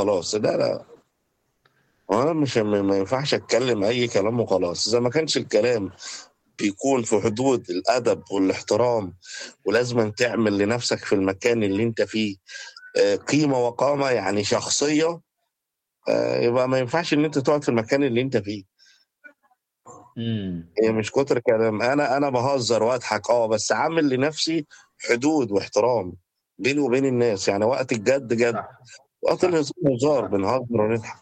وخلاص لا لا وانا مش ما ما ينفعش اتكلم اي كلام وخلاص اذا ما كانش الكلام بيكون في حدود الادب والاحترام ولازم تعمل لنفسك في المكان اللي انت فيه آه، قيمه وقامه يعني شخصيه آه، يبقى ما ينفعش ان انت تقعد في المكان اللي انت فيه امم هي مش كتر كلام انا انا بهزر واضحك اه بس عامل لنفسي حدود واحترام بيني وبين الناس يعني وقت الجد جد صح وقت صح الهزار هزار صح بنهزر ونضحك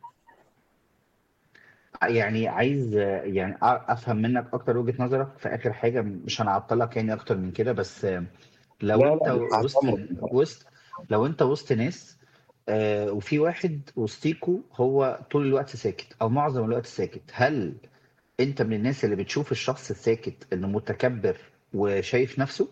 يعني عايز يعني أ- افهم منك اكتر وجهة نظرك في اخر حاجة مش هنعطلك يعني اكتر من كده بس لو لا انت لا مش وسط هعتمر وسط لو انت وسط ناس آه، وفي واحد وسطيكوا هو طول الوقت ساكت او معظم الوقت ساكت هل انت من الناس اللي بتشوف الشخص الساكت انه متكبر وشايف نفسه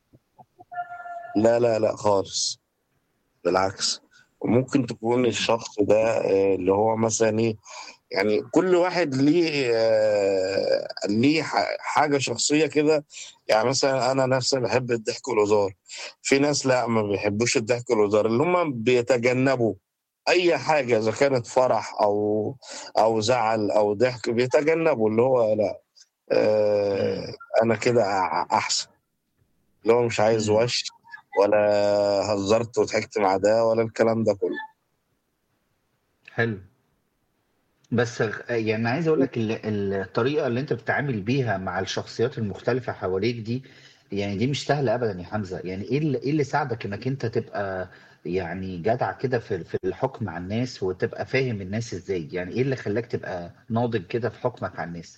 لا لا لا خالص بالعكس ممكن تكون مم. الشخص ده آه، اللي هو مثلا ايه يعني كل واحد ليه آه، ليه ح- حاجة شخصية كده يعني مثلا أنا نفسي بحب الضحك والهزار في ناس لا ما بيحبوش الضحك والهزار اللي هم بيتجنبوا أي حاجة إذا كانت فرح أو أو زعل أو ضحك بيتجنبوا اللي هو لا آه، مم. أنا كده أح- أحسن اللي هو مش عايز مم. وش ولا هزرت وضحكت مع ده ولا الكلام ده كله حلو بس غ- يعني عايز اقول لك ال- الطريقه اللي انت بتتعامل بيها مع الشخصيات المختلفه حواليك دي يعني دي مش سهله ابدا يا حمزه يعني ايه اللي, إيه اللي ساعدك انك انت تبقى يعني جدع كده في في الحكم على الناس وتبقى فاهم الناس ازاي يعني ايه اللي خلاك تبقى ناضج كده في حكمك على الناس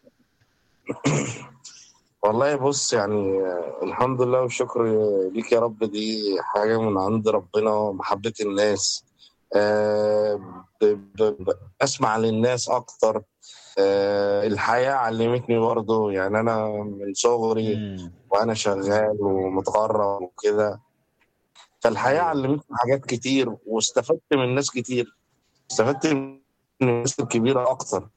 والله بص يعني آه، الحمد لله والشكر ليك يا رب دي حاجة من عند ربنا محبة الناس آه، ب- ب- ب- أسمع للناس أكتر آه، الحياة علمتني برضو يعني أنا من صغري امم وأنا شغال ومتغرب وكده فالحياة ايوه علمتني حاجات كتير واستفدت من ناس كتير استفدت من الناس الكبيرة أكتر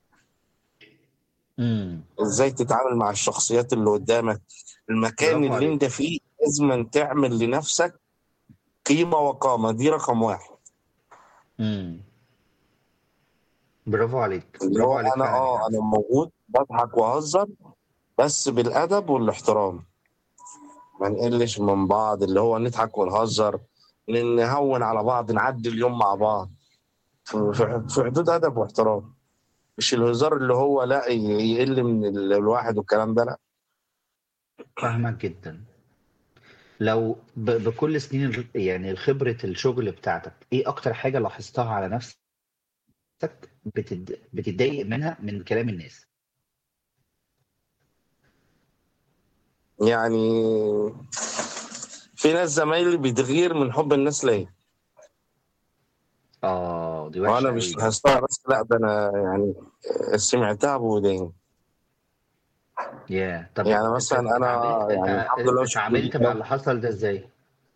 امم إزاي تتعامل مع الشخصيات اللي قدامك المكان برافو اللي عليك أنت فيه لازم تعمل لنفسك قيمة وقامة دي رقم واحد امم برافو عليك اللي برافو هو عليك أنا فعلا يا أه حمزه أنا موجود بضحك وأهزر بس بالأدب والاحترام ما نقلش من بعض اللي هو نضحك ونهزر ن- نهون على بعض نعدي اليوم مع بعض في في- في حدود أدب واحترام مش الهزار اللي هو لا ي- يقل من ال- الواحد والكلام ده لا فاهمك جدا لو ب... بكل سنين ال- يعني خبرة الشغل بتاعتك ايه اكتر حاجة لاحظتها على نفسك بتد... بتتضايق منها من كلام الناس يعني في ناس زمايلي بتغير من حب الناس ليا اه دي وانا وحشة مش قوي دي لاحظتها بس لا ده انا يعني سمعتها بوداني يا طب يعني انت مثلا انا اتعاملت انت يعني الحمد لله وشكرا اتعاملت لله مع اللي حصل ده ازاي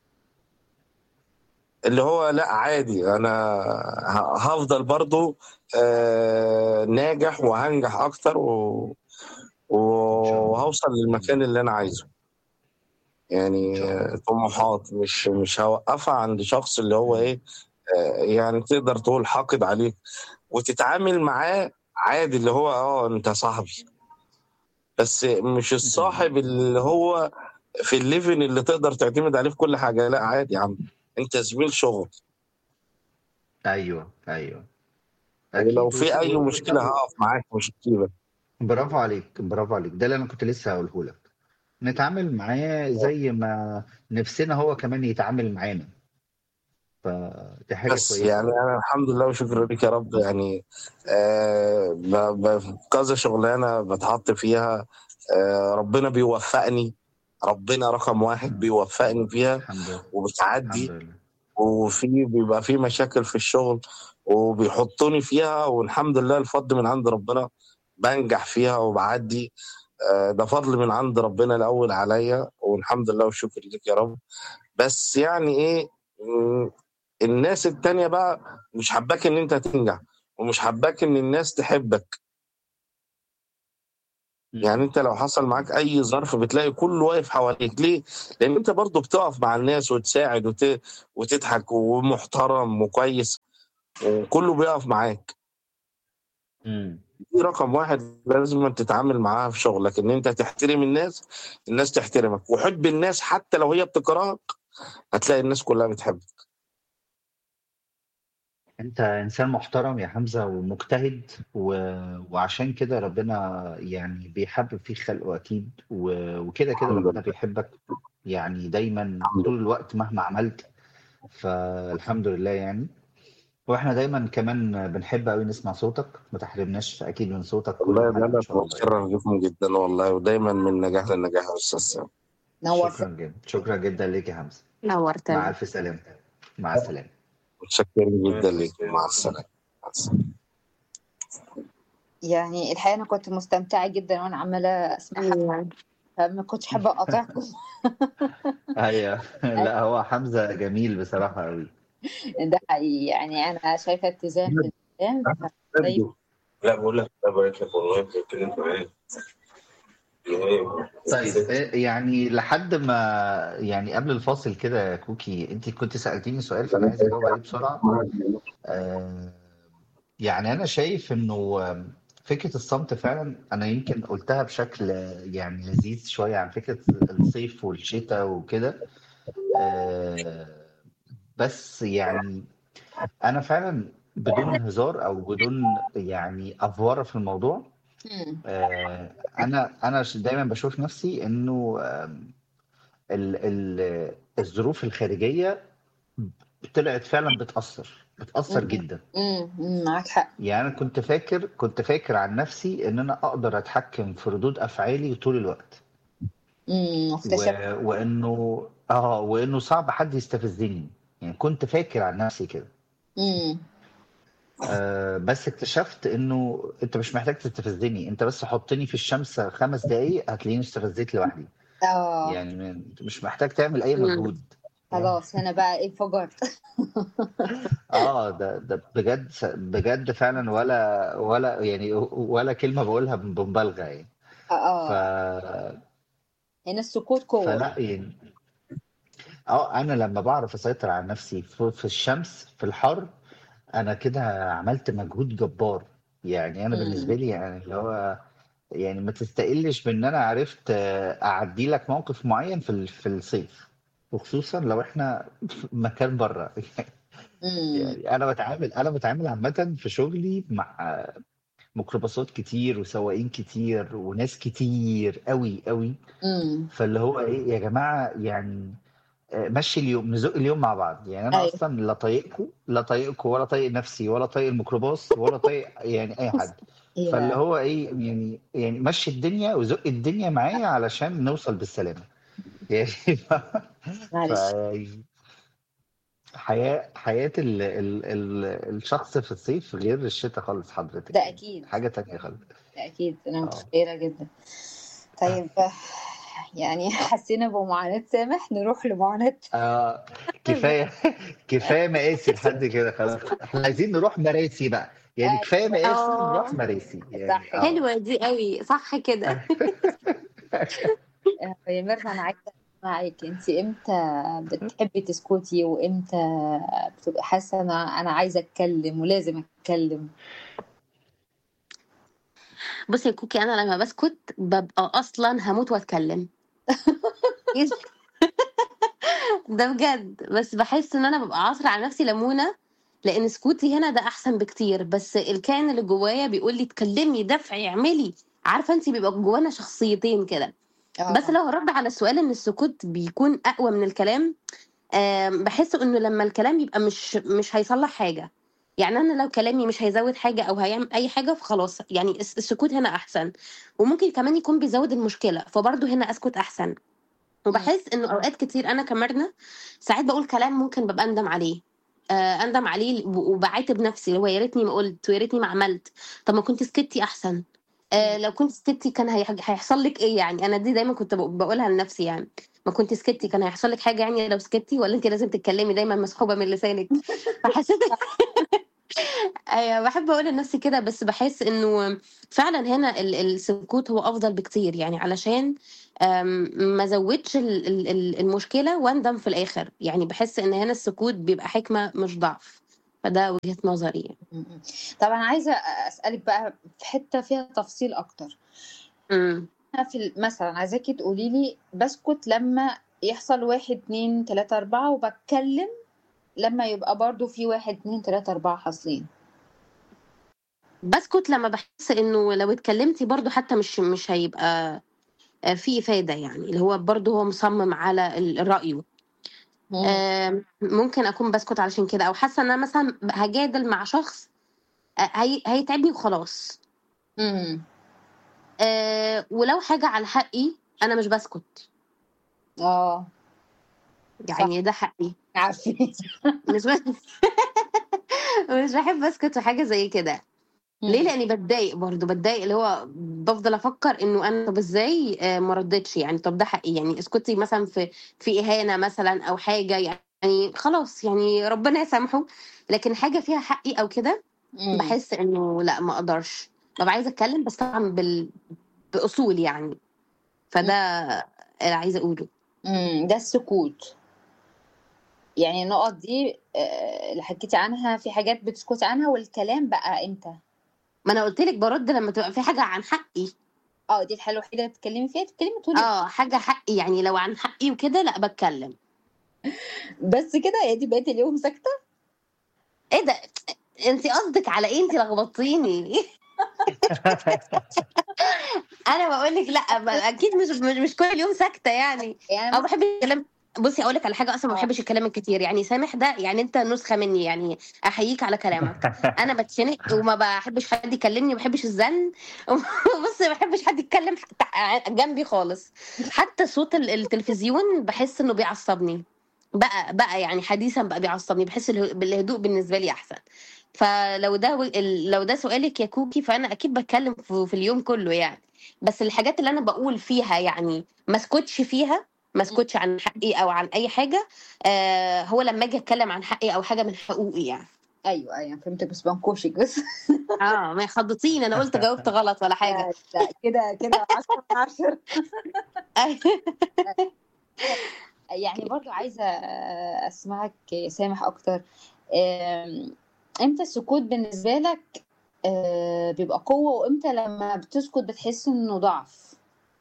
اللي هو لا عادي انا ه- هفضل برضو آه، ناجح وهنجح اكتر و- ان شاء الله وهوصل مم. للمكان اللي انا عايزه ان يعني شاء الله آه، طموحات مش مش هوقفها عند شخص اللي هو مم. ايه آه، يعني تقدر تقول حاقد عليك وتتعامل معاه عادي اللي هو اه انت صاحبي بس مش مم. الصاحب اللي هو في الليفل اللي تقدر تعتمد عليه في كل حاجه لا عادي يا عم انت زميل شغل ايوه ايوه ولو اكيد وس... في اي و... مشكله و... هقف معاك مش هسيبك برافو عليك برافو عليك ده اللي انا كنت لسه هقوله لك نتعامل معاه زي ما نفسنا هو كمان يتعامل معانا فدي حاجة بس كويسة يعني أوي انا الحمد لله وشكرا لك يا رب يعني آه ب- ب- كذا شغلانه بتحط فيها آه ربنا بيوفقني ربنا رقم واحد بيوفقني فيها الحمد لله الحمد وبتعدي لله وفي بيبقى في مشاكل في الشغل وبيحطوني فيها والحمد لله الفضل من عند ربنا بنجح فيها وبعدي آه، ده فضل من عند ربنا الاول عليا والحمد لله والشكر لك يا رب بس يعني ايه مم، الناس التانية بقى مش حباك ان انت تنجح ومش حباك ان الناس تحبك يعني إمم. أنت لو حصل معاك أي ظرف بتلاقي كُلّه واقف حواليك، ليه؟ لإن أنت برضه بتقف مع الناس وتساعد وت وتضحك ومحترم وكويس وكُلّه بيقف معاك. إمم. دي رقم 1 لازمًا تتعامل معاها في شغلك، إن أنت تحترم الناس، الناس تحترمك، وحُب الناس حتى لو هي بتكرهك، هتلاقي الناس كلّها بتحبك. أنت إنسان محترم يا حمزة ومجتهد و وعشان كده ربنا يعني بيحبب فيك خلقه أكيد و وكده، كده الحمد ربنا لله. بيحبك يعني دايمًا الحمد طول لله. الوقت مهما عملت، فالحمد لله يعني. وإحنا دايمًا كمان بنحب أوي نسمع صوتك، ما تحرمناش أكيد من صوتك كل والله ده حلقة إن أنا شاء الله يعني. باتشرف بيكم جدًا والله، ودايمًا من نجاح لنجاح يا أستاذ سامي. نورت شكرًا جدًا، شكرًا جدًا ليك يا حمزة. مع نورتنا. ألف سلامة، مع السلامة. متشكرين جدًا ليكم، مع السلامة، مع السلامة. يعني الحقيقة أنا كنت مستمتعة جدًا وأنا عمّالة أسمعها، أيوه. فما كنتش حابة أقاطعكم. أيوه، لأ هو حمزة جميل بصراحة أوي. ده حقيقي، يعني أنا شايفة اتزان في الكلام فطيب لأ باقول لك الله يبارك لك والله أنت اتكلمت معايا. طيب آآ يعني لحد ما يعني قبل الفاصل كده يا كوكي، أنتِ كنتِ سألتيني سؤال فأنا عايز أجاوب عليه بسرعة. آآ يعني أنا شايف إنه فكرة الصمت فعلًا أنا يمكن قُلتها بشكل يعني لذيذ شوية عن فكرة الصيف والشتا وكده. آآ بس يعني أنا فعلًا بدون هزار أو بدون يعني أفورة في الموضوع، إمم. آآ أنا أنا ش دايمًا باشوف نفسي إنه آمم ال ال الظروف الخارجية ب طلعت فعلًا بتأثّر، بتأثّر إمم، جدًا. إمم، إمم، معاك حق. يعني أنا كنت فاكر كنت فاكر عن نفسي إن أنا أقدر أتحكم في ردود أفعالي طول الوقت. إمم، و واكتشفت وإنه آه، وإنه صعب حد يستفزني، يعني كنت فاكر عن نفسي كده. إمم. آآ بس اكتشفت إنه أنت مش محتاج تستفزني، أنت بس حُطّني في الشمس 5 دقايق هتلاقيني استفزيت لوحدي. آه. يعني م أنت مش محتاج تعمل أي إمم. مجهود. خلاص هنا بقى إيه انفجرت. آه، ده ده بجد س بجد فعلًا ولا ولا يعني ولا كلمة باقولها بمبالغة يعني. ف آه. هنا السكوت قوة. فلأ يعني آه، أنا لمّا باعرف أسيطر على نفسي ف في الشمس، في الحر، أنا كده عملت مجهود جبار. يعني أنا بالنسبة إمم. لي يعني اللي هو يعني ما تستقلش بإن أنا عرفت أعدّي لك موقف معيّن في ال في الصيف، وخصوصًا لو إحنا في مكان برّه. إمم. يعني أنا باتعامل أنا باتعامل عامةً في شغلي مع ميكروباصات كتير وسواقين كتير وناس كتير أوي، أوي. إمم. فاللي هو إيه، يا جماعة يعني آآ مشّي اليوم، نزُق اليوم مع بعض. يعني أنا أيوه. أصلًا لا طايقكم لا طايقكم ولا طايق نفسي ولا طايق الميكروباص ولا طايق يعني أي حد. فاللي ياه! هو إيه، يعني يعني مشّي الدنيا وزُق الدنيا معايا علشان نوصل بالسلامة. يعني ف معلش. فيعني حياة حياة ال ال ال الشخص في الصيف غير الشتا خالص حضرتك ده يعني، أكيد. حاجة تانية خالص. ده أكيد، أنا آه. متخيلة جدًا. طيب يعني حسينا بمعاناة سامح، نروح لمعاناة آه، كفاية كفاية مقاسي لحد كده خلاص، إحنا عايزين نروح مراسي بقى، يعني أيوه. كفاية مقاسي نروح آه. مراسي يعني صح كده. آه. حلوة دي أوي، صح كده. آآ يا ميرنا أنا عايزة أسمعِك، أنتِ إمتى بتحبي تسكتي وإمتى بتبقي حاسة أنا أنا عايزة أتكلم ولازم أتكلم؟ بُصّي يا كوكي، أنا لمّا باسكت بابقى أصلًا هاموت وأتكلم. ده بجد، بس باحس إن أنا بابقى عاصرة على نفسي ليمونة، لإن سكوتي هنا ده أحسن بكتير، بس الكائن اللي جوايا بيقول لي اتكلمي، دافعي، اعملي. عارفة أنتِ بيبقى جوانا شخصيتين كده. بس آه. لو هارد على السؤال إن السكوت بيكون أقوى من الكلام، آمم باحس إنه لمّا الكلام يبقى مش مش هيصلّح حاجة. يعني أنا لو كلامي مش هيزوّد حاجة أو هيعمل أي حاجة فخلاص، يعني الس السكوت هنا أحسن. وممكن كمان يكون بيزوّد المشكلة، فبرضه هنا أسكت أحسن. إمم. وباحس إنه أوقات كتير أنا كميرنا ساعات باقول كلام ممكن بابقى أندم عليه. آآ أندم عليه و وباعاتب نفسي، اللي هو يا ريتني ما قُلت ويا ريتني ما عملت، طب ما كنتِ سكتِ أحسن. آآ إمم. لو كنتِ سكتِ كان هي هيحصل لِك إيه يعني؟ أنا دي دايمًا كنت ب باقولها لنفسي يعني. ما كنتِ سكتِ كان هيحصل لِك حاجة يعني لو سكتِ والّا أنتِ لازم تتكلمي دايمًا مسحوبة من لسانِك؟ فحسيت ايوه بحب اقول لنفسي كده بس بحس انه فعلا هنا ال- السكوت هو افضل بكتير يعني علشان أم، ما زودش ال- ال- ال- المشكله واندم في الاخر يعني بحس ان هنا السكوت بيبقى حكمه مش ضعف فده وجهه نظري يعني م-م. طب انا عايزه اسالك بقى في حته فيها تفصيل اكتر امم أنا في ال- مثلا عايزاكي تقولي لي بسكت لما يحصل واحد اتنين تلاتة أربعة وبتكلم لما يبقى برضو في واحد اتنين تلاتة أربعة حاصلين بسكت لما بحس انه لو اتكلمتي برضو حتى مش مش هيبقى آه، في افاده يعني اللي هو برضو هو مصمم على ال- رايه مم. آم، ممكن اكون بسكت علشان كده او حاسه ان انا مثلا هجادل مع شخص آه، هي... هيتعبني وخلاص مم. آه، ولو حاجه على حقي انا مش بسكت اه يعني ده حقي عارفين مش بس مش بحب اسكت في حاجه زي كده ليه لاني بتضايق برضو بتضايق اللي هو بفضل افكر انه انا طب ازاي آه، ما ردتش يعني طب ده حقي يعني اسكتي مثلا في في اهانه مثلا او حاجه يعني خلاص يعني ربنا يسامحه لكن حاجه فيها حقي او كده مم. بحس انه لا ما اقدرش ببقى عايزه اتكلم بس طبعا بال... باصول يعني فده اللي عايزه اقوله مم. ده السكوت يعني النقط دي آه، اللي حكيتي عنها في حاجات بتسكتي عنها والكلام بقى امتى ما انا قلت لك برد لما تبقى في حاجه عن حقي اه دي الحاله الوحيده اللي بتتكلمي فيها تتكلمي تقولي اه حاجه حقي يعني لو عن حقي وكده لا بتكلم بس كده يا دي بقيت اليوم ساكته ايه ده انت قصدك على ايه انت لخبطتيني انا بقول لك لا ب- اكيد مش مش, مش كل يوم ساكته يعني يعني او بحب الكلام بصي اقول لك على حاجه اصلا ما آه. بحبش الكلام الكتير يعني سامح ده يعني انت نسخه مني يعني احييك على كلامك انا بتشنق وما بحبش حد يكلمني ما بحبش الزن بص ما بحبش حد يتكلم تع- جنبي خالص حتى صوت ال- التلفزيون بحس انه بيعصبني بقى بقى يعني حديثا بقى بيعصبني بحس اله- بالهدوء بالنسبه لي احسن فلو ده و- ال- لو ده سؤالك يا كوكي فانا اكيد بتكلم في في اليوم كله يعني بس الحاجات اللي انا بقول فيها يعني ما اسكتش فيها ما اسكتش عن حقي او عن اي حاجه آه هو لما اجي اتكلم عن حقي او حاجه من حقوقي يعني ايوه ايوه فهمتك بس بنكوشك بس اه ما خضتيني انا قلت جاوبت غلط ولا حاجه لا لا، كده كده 10 من 10 يعني برضو عايزة أسمعك يا سامح أكتر آم، إمتى السكوت بالنسبة لك آه، بيبقى قوة وإمتى لما بتسكت بتحس إنه ضعف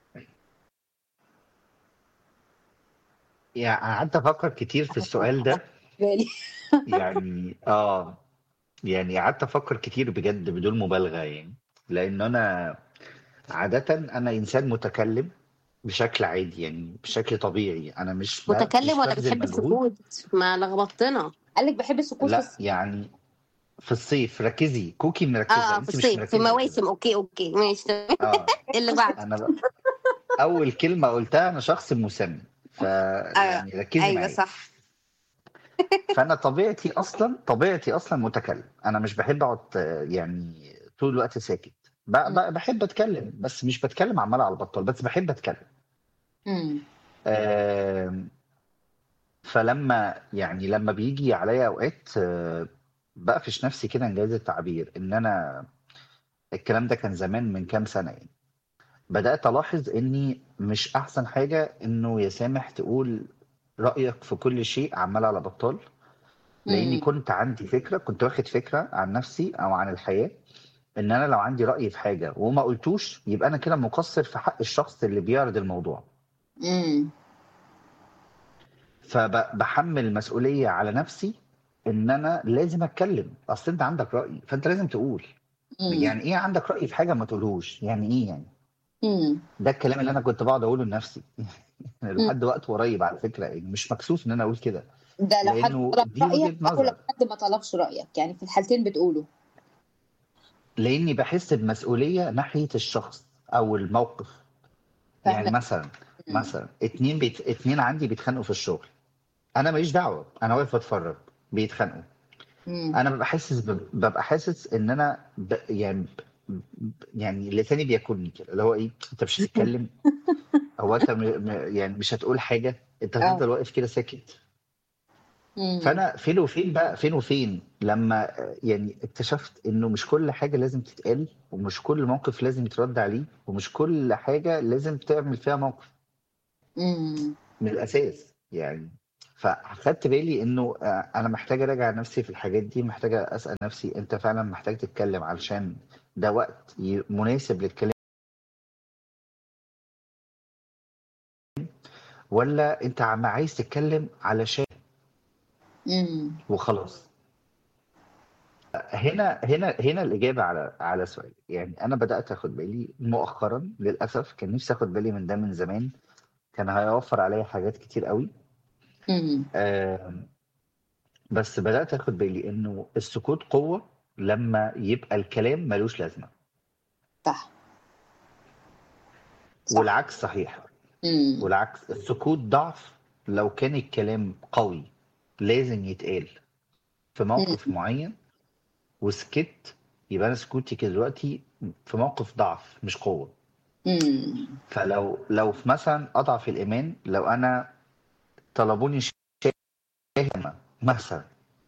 يعني قعدت افكر كتير في السؤال ده بالي يعني اه يعني قعدت افكر كتير بجد بدون مبالغه يعني لان انا عاده انا انسان متكلم بشكل عادي يعني بشكل طبيعي انا مش ب- متكلم مش ولا ببذل بتحب مجهود السكوت ما لخبطتنا قالك بحب السكوت لا في يعني في الصيف ركزي كوكي مركزه اه في انت مش الصيف في مركزه كده مواسم اوكي اوكي ماشي تمام. اه اللي بعد انا بقى اول كلمه قلتها انا شخص مسن ف يعني ركزي ايوه معايا صح فانا طبيعتي اصلا طبيعتي اصلا متكلم انا مش بحب اقعد آه، يعني طول الوقت ساكت ب- ب- بحب اتكلم بس مش بتكلم عمال على البطال بس بحب اتكلم مم. آم، فلما يعني لما بيجي عليا اوقات آه، بقفش نفسي كده انجاز التعبير ان انا الكلام ده كان زمان من كام سنه يعني بدات الاحظ اني مش احسن حاجه انه يا سامح تقول رايك في كل شيء عمال على بطال لاني مم. كنت عندي فكره كنت واخد فكره عن نفسي او عن الحياه ان انا لو عندي راي في حاجه وما قلتوش يبقى انا كده مقصر في حق الشخص اللي بيعرض الموضوع مم. فبحمل المسؤوليه على نفسي ان انا لازم اتكلم اصل انت عندك راي فانت لازم تقول مم. يعني ايه عندك راي في حاجه ما تقولهوش يعني ايه يعني مم. ده الكلام اللي انا كنت بقعد اقوله لنفسي لحد وقت قريب على فكره يعني مش مكسوف ان انا اقول كده ده لو حد لانه طلب دي وجهه رأيك أو لو نظر حد ما طلبش رأيك يعني في الحالتين بتقوله لاني بحس بمسؤوليه ناحيه الشخص او الموقف يعني فاهمة مثلا مم. مثلا اتنين بيت... اتنين عندي بيتخانقوا في الشغل انا ماليش دعوه انا واقف بتفرج بيتخانقوا مم. انا ببقى حاسس ب... ببقى حاسس ان انا ب... يعني ب... يعني لساني بياكلني كده اللي هو ايه انت مش هتتكلم هو انت م... م... يعني مش هتقول حاجه انت اه هتفضل واقف كده ساكت مم. فانا فين وفين بقى فين وفين لما يعني اكتشفت انه مش كل حاجه لازم تتقال ومش كل موقف لازم يترد عليه ومش كل حاجه لازم تعمل فيها موقف مم. من الاساس يعني فاخدت بالي انه آه، انا محتاج اراجع نفسي في الحاجات دي محتاج اسال نفسي انت فعلا محتاج تتكلم علشان ده وقت ي- مناسب للكلام ولا انت عم عايز تتكلم علشان مم. وخلاص هنا هنا هنا الإجابة على على سؤال يعني أنا بدأت أخد بالي مؤخرا للأسف كان نفسي أخد بالي من ده من زمان كان هيوفر عليا حاجات كتير قوي مم. آم، بس بدأت أخد بالي إنه السكوت قوة لما يبقى الكلام ملوش لازمة صح صح والعكس صحيح مم. والعكس السكوت ضعف لو كان الكلام قوي لازم يتقال في مم. موقف معين وسكت يبقى انا سكوتي كده دلوقتي في موقف ضعف مش قوه مم. فلو لو في مثلا اضعف الايمان لو انا طلبوني شهامه مثلا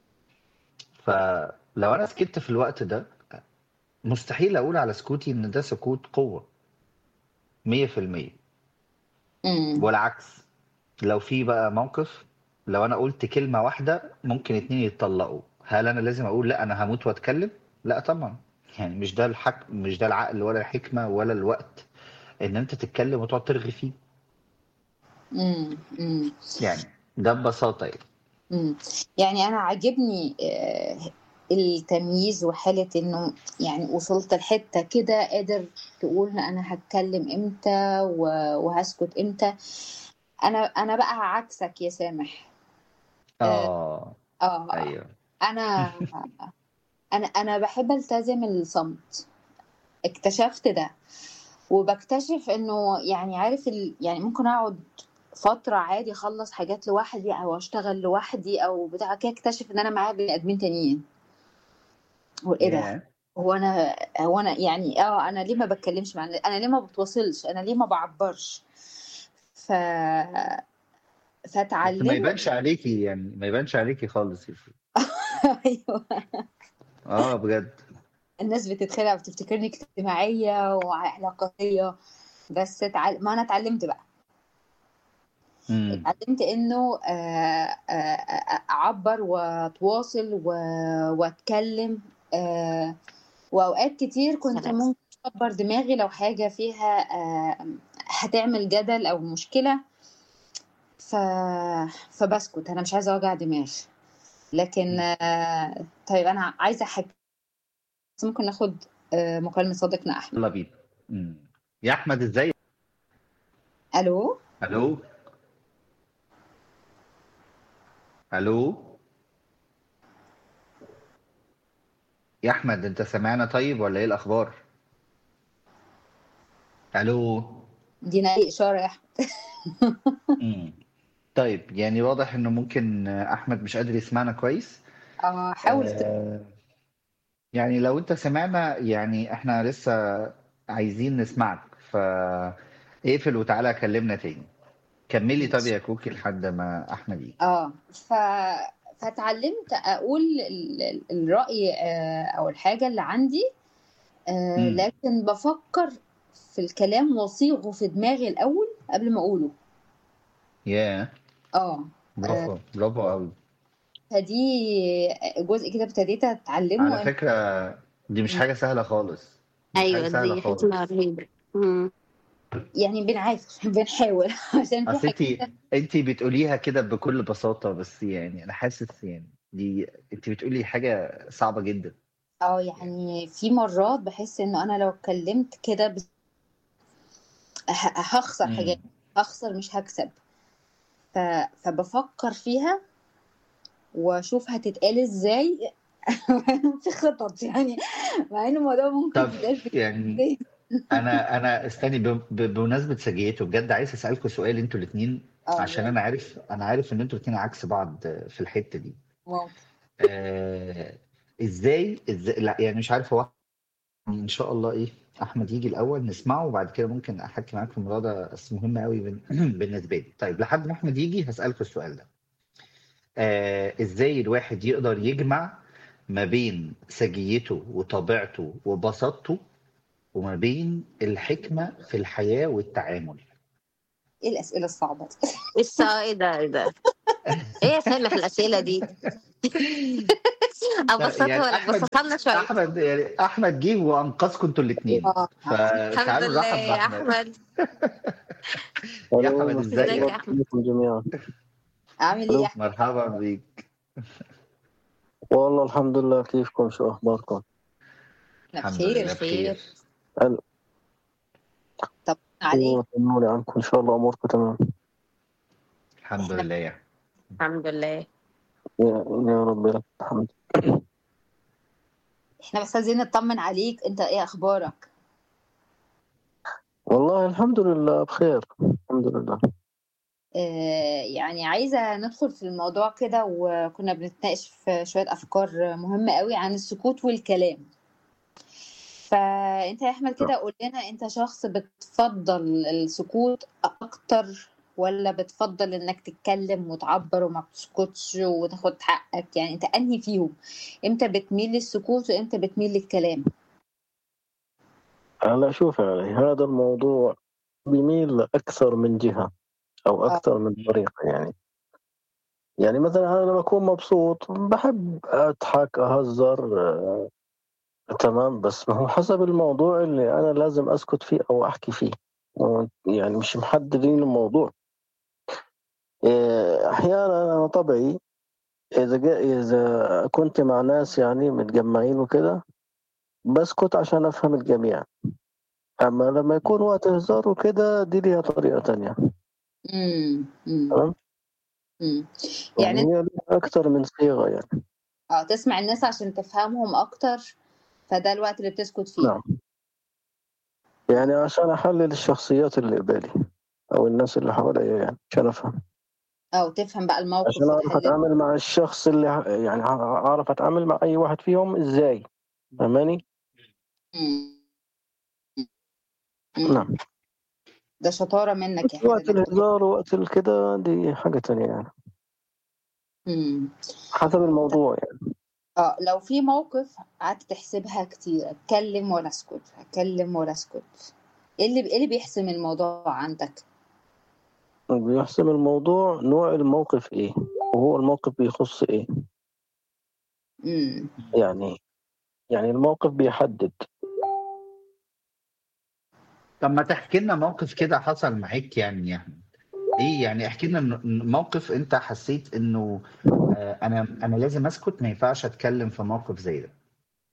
فلو انا سكت في الوقت ده مستحيل اقول على سكوتي ان ده سكوت قوه 100% مم. والعكس لو في بقى موقف لو انا قلت كلمه واحده ممكن اتنين يتطلقوا هل انا لازم اقول لا انا هموت واتكلم لا طبعا يعني مش ده الحك مش ده العقل ولا الحكمه ولا الوقت ان انت تتكلم وتقعد ترغي فيه مم. مم. يعني ده ببساطه يعني مم. يعني أنا عاجبني آه، التمييز وحالة إنه يعني وصلت لحتة كده قادر تقول أنا هتكلم إمتى و- وهسكت إمتى أنا أنا بقى عكسك يا سامح آه اه آه، ايوه أنا أنا أنا بحب ألتزم الصمت اكتشفت ده وبكتشف إنه يعني عارف ال... يعني ممكن أقعد فترة عادي أخلص حاجات لوحدي أو أشتغل لوحدي أو بتاع كده أكتشف إن أنا معايا بني آدمين تانيين هو إيه ده؟ ياه هو أنا هو أنا يعني أه أنا ليه ما بتكلمش مع أنا ليه ما بتواصلش؟ أنا ليه ما بعبرش؟ ف بس ما فتعلمت يبانش عليكي يعني ما يبانش عليكي خالص يا شوشو. أيوه اه بجد الناس بتتخدع وتفتكرني اجتماعية وعلاقاتية بس تعل... ما أنا اتعلمت بقى امم اتعلمت إنه آه، آه، آه، أعبر وأتواصل و... وأتكلم آه، وأوقات كتير كنت سلام ممكن أكبر دماغي لو حاجة فيها آه، هتعمل جدل أو مشكلة ف... فبسكت أنا مش عايزة أوجع دماغ لكن آه، طيب أنا عايزة أحكي بس ممكن ناخد آه، مكالمة صديقنا أحمد يلا بينا مم. يا احمد ازاي ألو الو الو يا احمد انت سامعنا طيب ولا ايه الاخبار الو دينا أي إشارة يا أحمد مم. طيب يعني واضح انه ممكن احمد مش قادر يسمعنا كويس آه، حاول ت- آه يعني لو انت سمعنا يعني احنا لسه عايزين نسمعك فاقفل وتعالى كلمنا تاني كملي طب يا كوكي لحد ما احمد يجي اه ف... فتعلمت اقول ال- ال- الرأي آه، او الحاجة اللي عندي آه، مم. لكن بفكر في الكلام واصيغه في دماغي الاول قبل ما اقوله ياه اه آه، برافو برافو قوي فدي جزء كده ابتديت اتعلمه على إن- فكرة دي مش حاجة سهلة خالص مش حاجة ايوه سهلة دي خالص حكمة رهيبة مم. يعني بنعافر بنحاول عشان في اصل حاجات انت انت بتقوليها كده بكل بساطة بس يعني انا حاسس يعني دي انت بتقولي حاجة صعبة جدا اه يعني في مرات بحس انه انا لو اتكلمت كده بس- ه- هخسر حاجات امم هخسر مش هكسب ف... فبفكر فيها واشوف هتتقال ازاي في خطط يعني مع ان الموضوع ممكن طب يتقال في يعني كلمتين. انا انا استني ب- ب- بمناسبة سجيته بجد عايز اسألكوا سؤال انتوا الاثنين اه عشان يعني انا عارف انا عارف ان انتوا الاثنين عكس بعض في الحتة دي ممكن آه ازاي ازاي لا يعني مش عارف هو ان شاء الله ايه احمد يجي الاول نسمعه وبعد كده ممكن احكي معاك في الموضوع ده بس مهم قوي بن- بالنسبه لي طيب لحد ما احمد يجي هسالك السؤال ده آه ازاي الواحد يقدر يجمع ما بين سجيته وطبيعته وبساطته وما بين الحكمة في الحياة والتعامل ايه الاسئله الصعبه دي لسه ايه ده ايه ده ايه يا سامح الاسئله دي ابسطها يعني ولا احمد ابسطها لنا شويه احمد يعني احمد جه وانقذكم انتوا الاثنين آه. الحمد فتعالوا لله نرحب يا باحمد احمد يا احمد ازيك ازيك يا احمد بكم جميعا عامل ايه يا احمد مرحبا بيك والله الحمد لله كيفكم شو اخباركم احنا الحمد بخير لله بخير طب عليك طمنوني عنكم ان شاء الله اموركم تمام الحمد لله يا أحمد. الحمد لله يا, يا رب لك الحمد احنا بس عايزين نطمن عليك انت ايه اخبارك والله الحمد لله بخير الحمد لله آه يعني عايزه ندخل في الموضوع كده وكنا بنتناقش في شويه افكار مهمه قوي عن السكوت والكلام فانت يا احمد كده قول لنا انت شخص بتفضل السكوت اكتر ولا بتفضل انك تتكلم وتعبر وما بتسكتش وتاخد حقك يعني انت انهي فيهم امتى بتميل للسكوت وامتى بتميل للكلام هلا شوف علي هذا الموضوع بيميل لأكثر من جهة أو أكثر من طريقة يعني يعني مثلا أنا لما أكون مبسوط بحب أضحك أهزر آه، تمام بس ما هو حسب الموضوع اللي أنا لازم أسكت فيه أو أحكي فيه يعني مش محددين الموضوع آه، أحيانا أنا طبعي إذا جا إذا كنت مع ناس يعني متجمعين وكده بسكت عشان أفهم الجميع أما لما يكون وقت هزار وكده دي ليها طريقة تانية امم امم تمام امم يعني يعني هي ليها أكتر من صيغة يعني اه تسمع الناس عشان تفهمهم اكتر فده الوقت اللي بتسكت فيه نعم يعني عشان أحلل الشخصيات اللي قبالي أو الناس اللي حواليا يعني عشان أفهم او تفهم بقى الموقف عشان أعرف وتحلله أتعامل مع الشخص اللي ه- يعني أعرف أتعامل مع أي واحد فيهم إزاي فاهماني؟ مم. مم. نعم ده شطارة منك يا احمد وقت انك تقول الهزار ووقت الكده دي حاجة تانية يعني مم. حسب الموضوع يعني اه لو في موقف قعدت تحسبها كتير اتكلم ولا اسكت اتكلم ولا اسكت ايه اللي ايه اللي بيحسم الموضوع عندك بيحسم الموضوع نوع الموقف إيه وهو الموقف بيخص إيه امم يعني يعني الموقف بيحدد طب ما تحكي لنا موقف كده حصل معاك يعني يا احمد ايه يعني احكي لنا ن- موقف انت حسيت انه آه، انا انا لازم اسكت ما ينفعش اتكلم في موقف زي ده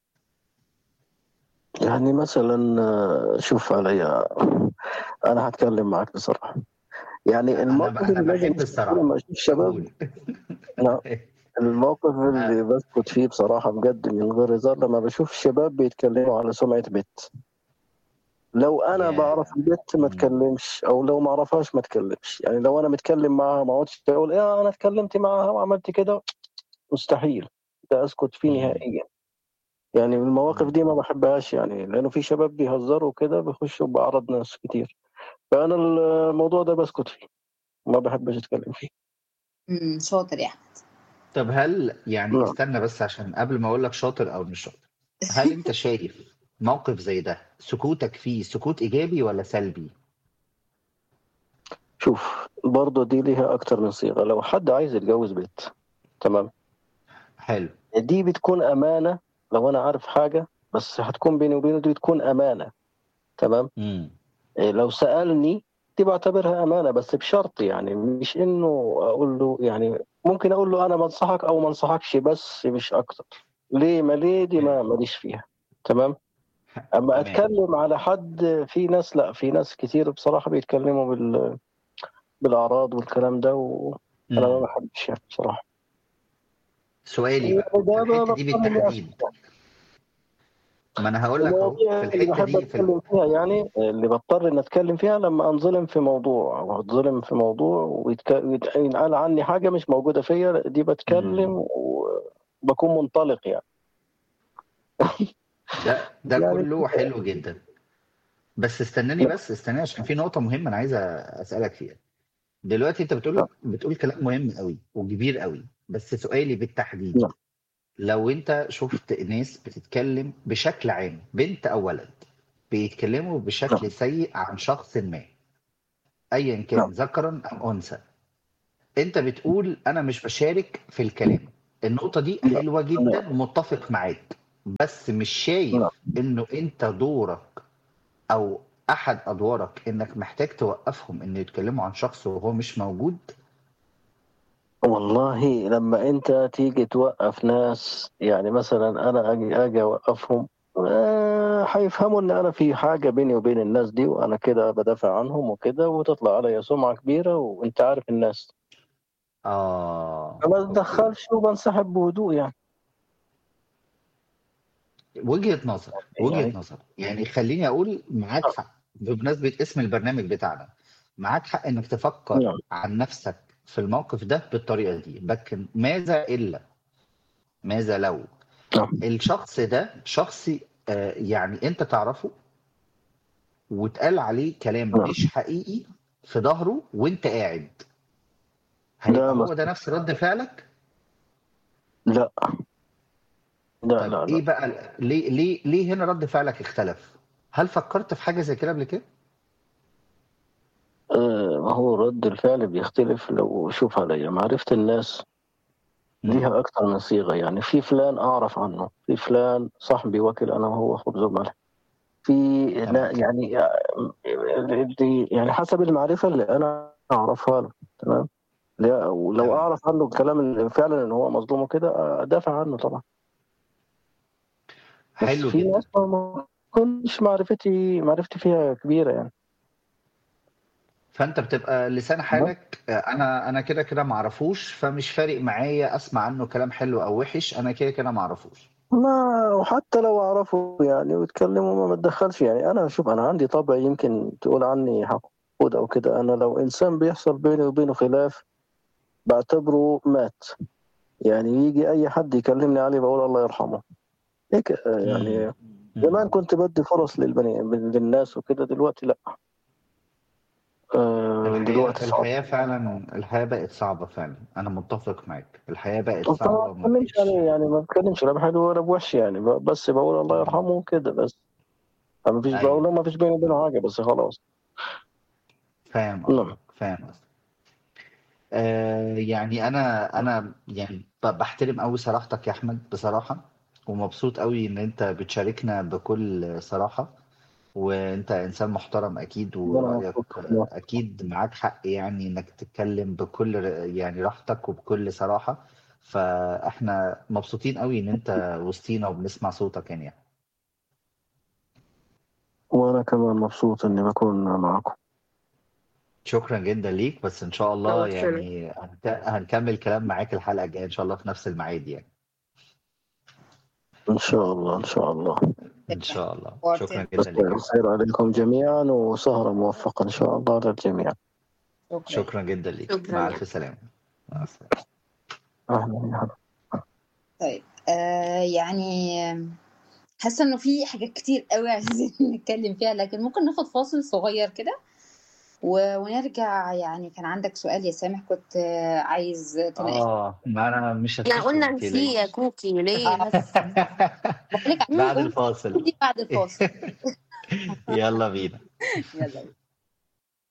يعني مثلا آه، شوف عليا أنا هتكلم معك بصراحة يعني انا الموقف انا اللي لازم بحب الصراحه لما أشوف شباب قول نعم الموقف اللي بسكت فيه بصراحة بجد من غير هزار لما بشوف شباب بيتكلموا على سمعة بنت لو أنا يا بعرف البنت ما مم. اتكلمش أو لو ما أعرفهاش ما اتكلمش يعني لو أنا متكلم معاها ما اقعدش أقول إيه أنا اتكلمت معاها وعملت كده مستحيل ده أسكت فيه مم. نهائيا يعني المواقف دي ما بحبهاش يعني لأنه في شباب بيهزروا كده بيخشوا بأعراض ناس كتير فأنا الموضوع ده بسكت فيه ما بحبش أتكلم فيه امم شاطر يا احمد طب هل يعني نعم. استنى بس عشان قبل ما اقول لك شاطر او مش شاطر هل انت شايف موقف زي ده سكوتك فيه سكوت ايجابي ولا سلبي شوف برضه دي ليها أكتر من صيغة لو حد عايز يتجوز بنت تمام حلو دي بتكون أمانة لو أنا عارف حاجة بس هتكون بيني وبينه دي بتكون أمانة تمام امم إيه لو سألني دي بعتبرها أمانة بس بشرط يعني مش إنه أقول له يعني ممكن أقول له أنا بنصحك أو ما انصحكش بس مش أكتر ليه ما ليه دي ما ماليش فيها تمام أما تمام. أتكلم على حد في ناس لا في ناس كتير بصراحة بيتكلموا بال بالأعراض والكلام ده وأنا ما مم. بحبش يعني بصراحة سؤالي بقى في ده الحته دي بطمن بالتحديد ما انا هقول لك اهو المواضيع في اللي الحته بحب دي في ال- اتكلم فيها يعني اللي بضطر ان اتكلم فيها لما انظلم في موضوع او اتظلم في موضوع ويتك- ويتقال عني حاجه مش موجوده فيا دي بتكلم وبكون منطلق يعني ده ده يعني كله حلو جدا بس استناني بس استناني عشان في نقطه مهمه انا عايز اسالك فيها دلوقتي انت بتقول بتقول كلام مهم قوي وكبير قوي بس سؤالي بالتحديد نعم. لو انت شفت ناس بتتكلم بشكل عام بنت او ولد بيتكلموا بشكل نعم. سيء عن شخص ما ايا كان نعم. ذكرا ام انثى انت بتقول انا مش بشارك في الكلام النقطة دي لا. حلوة جدا ومتفق معاك بس مش شايف نعم. انه انت دورك او احد ادوارك انك محتاج توقفهم ان يتكلموا عن شخص وهو مش موجود والله لما انت تيجي توقف ناس يعني مثلا انا اجي اجي اوقفهم آه، هيفهموا ان انا في حاجه بيني وبين الناس دي وانا كده بدافع عنهم وكده وتطلع عليا سمعه كبيره وانت عارف الناس اه فما أوكي. اتدخلش وبنسحب بهدوء يعني وجهة نظر وجهة يعني نظر يعني خليني اقول معاك حق بمناسبة اسم البرنامج بتاعنا معاك حق انك تفكر نعم عن نفسك في الموقف ده بالطريقة دي لكن ماذا الا ماذا لو نعم الشخص ده شخص آه، يعني انت تعرفه واتقال عليه كلام نعم مش حقيقي في ظهره وانت قاعد هيبقى لا هو بس ده نفس رد فعلك لا لا طيب لا ايه لا بقى ليه ليه ليه هنا رد فعلك اختلف هل فكرت في حاجة زي كده قبل كده آه، ما هو رد الفعل بيختلف لو شوف عليا معرفة الناس مم. ليها أكتر من صيغة يعني في فلان أعرف عنه في فلان صاحبي وكيل أنا وهو خبز وملح في لا تمام يعني اللي يعني حسب المعرفة اللي أنا أعرفها له تمام لا ولو تمام أعرف عنه الكلام اللي فعلا إن هو مظلوم وكده أدافع عنه طبعا بس حلو في جدا ناس ما ما كنتش معرفتي معرفتي فيها كبيرة يعني فانت بتبقى لسان تمام حالك آه، انا انا كده كده معرفوش فمش فارق معايا اسمع عنه كلام حلو او وحش انا كده كده معرفوش ما وحتى لو أعرفه يعني ويتكلموا ما بتدخلش يعني أنا شوف أنا عندي طبع يمكن تقول عني حقود أو كده أنا لو إنسان بيحصل بيني وبينه خلاف بعتبره مات يعني يجي أي حد يكلمني عليه بقول الله يرحمه هيك آه، يعني مم. زمان مم. كنت بدي فرص للبني للناس وكده دلوقتي لا آه، الحياة دلوقتي صعب الحياة فعلا الحياة بقت صعبة فعلا أنا متفق معاك الحياة بقت أصلا صعبة ما وما بتكلمش بقتش عليه يعني ما بتكلمش لا بحلو ولا بوحش يعني ب- بس بقول الله مم. يرحمه كده بس ما فيش بقول أيوه ما فيش بيني وبينه حاجة بس خلاص فاهم نعم قصدك فاهم قصدك آه يعني أنا أنا يعني ب- بحترم أوي صراحتك يا أحمد بصراحة ومبسوط أوي إن أنت بتشاركنا بكل صراحة وأنت إنسان محترم أكيد ربنا ورأيك يوفقك والله. أكيد معاك حق يعني إنك تتكلم بكل ر- يعني راحتك وبكل صراحة فإحنا مبسوطين أوي إن أنت وسطينا وبنسمع صوتك يعني وأنا كمان مبسوط إني بكون معكم شكرا جدا ليك بس ان شاء الله نورتنا. يعني هنك- هنكمل كلام معاك الحلقه الجايه ان شاء الله في نفس الميعاد يعني إن شاء الله إن شاء الله ان شاء الله نورتنا. شكرا بس جدا ليك الخير عليكم جميعا وسهرة موفقة إن شاء الله للجميع شكرا شكرا جدا ليك شكرا مع يا الف سلامه مع السلامه أهلا يا هلا طيب آه يعني حاسه انه في حاجات كتير قوي عايزين نتكلم فيها لكن ممكن ناخد فاصل صغير كده و- ونرجع يعني كان عندك سؤال يا سامح كنت آه، عايز تناقش اه ما انا مش احنا هسكت قلنا ما نسيه يا تقلقيش كوكي ليه آه. بس بقولك عايزين بعد نقول الفاصل دي بعد الفاصل يلا بينا يلا